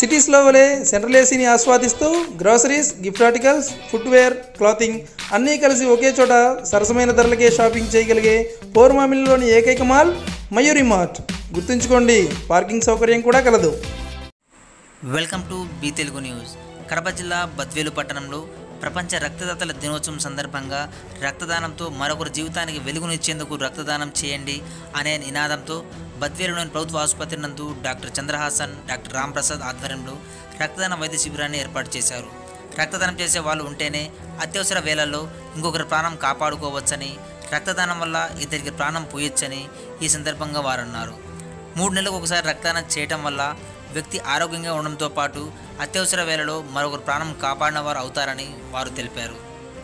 సిటీస్లో వలె సెంట్రల్ ఏసీని ఆస్వాదిస్తూ groceries gift articles footwear clothing అన్నీ కలిసి ఒకే చోట సరసమైన ధరలకే షాపింగ్ చేయగలిగే పోర్మామిల్లోని ఏకైక మాల్ మయూరి మార్ట్ గుర్తుంచుకోండి పార్కింగ్ సౌకర్యం కూడా కలదు welcome to B Telugu news Kadapa జిల్లా బద్వేలు పట్టణంలో ప్రపంచ రక్తదాతల దినోత్సవం సందర్భంగా రక్తదానంతో మరొకరి జీవితానికి వెలుగునిచ్చేందుకు రక్తదానం చేయండి అనే నినాదంతో బద్వేలులోని ప్రభుత్వ ఆసుపత్రి నందు డాక్టర్ చంద్రహాసన్ డాక్టర్ రాంప్రసాద్ ఆధ్వర్యంలో రక్తదాన వైద్య శిబిరాన్ని ఏర్పాటు చేశారు రక్తదానం చేసే వాళ్ళు ఉంటేనే అత్యవసర వేళల్లో ఇంకొకరి ప్రాణం కాపాడుకోవచ్చని రక్తదానం వల్ల ఇద్దరికి ప్రాణం పోయొచ్చని ఈ సందర్భంగా వారు అన్నారు మూడు నెలలకు ఒకసారి రక్తదానం చేయటం వల్ల వ్యక్తి ఆరోగ్యంగా ఉండడంతో పాటు అత్యవసర వేళలో మరొకరు ప్రాణం కాపాడిన వారు అవుతారని వారు తెలిపారు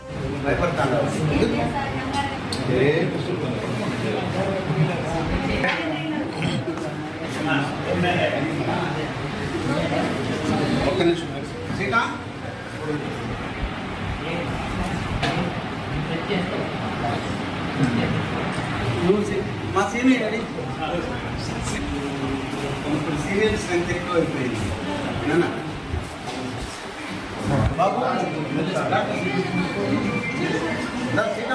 ఒక్క నిమిషం సీతా నువ్వు సీ- మా సీనియర్ అది ఇప్పుడు సీనియర్ స్ట్రెంత్ ఎక్కువ అయిపోయింది నాన్న బాబు రా. రా, సీతా.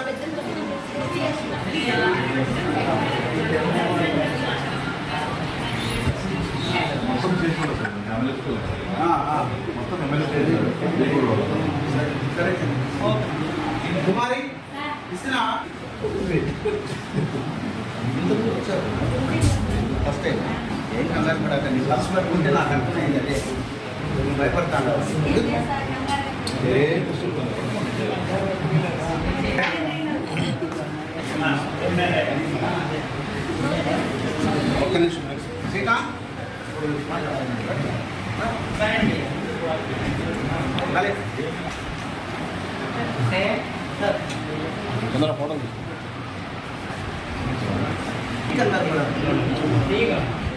ఆ, ఆ. సరే కుమారి ఇస్తున్నా ఫస్ట్ టైం ఏం కంగారు పడకండి ఫస్ట్ పట్టుకుంటే నాకు అర్థమైంది అదే నేను భయపడతాను ఒక్క నిమిషం సీతా అలే తొందర ఫోటో కంగారు పడకండి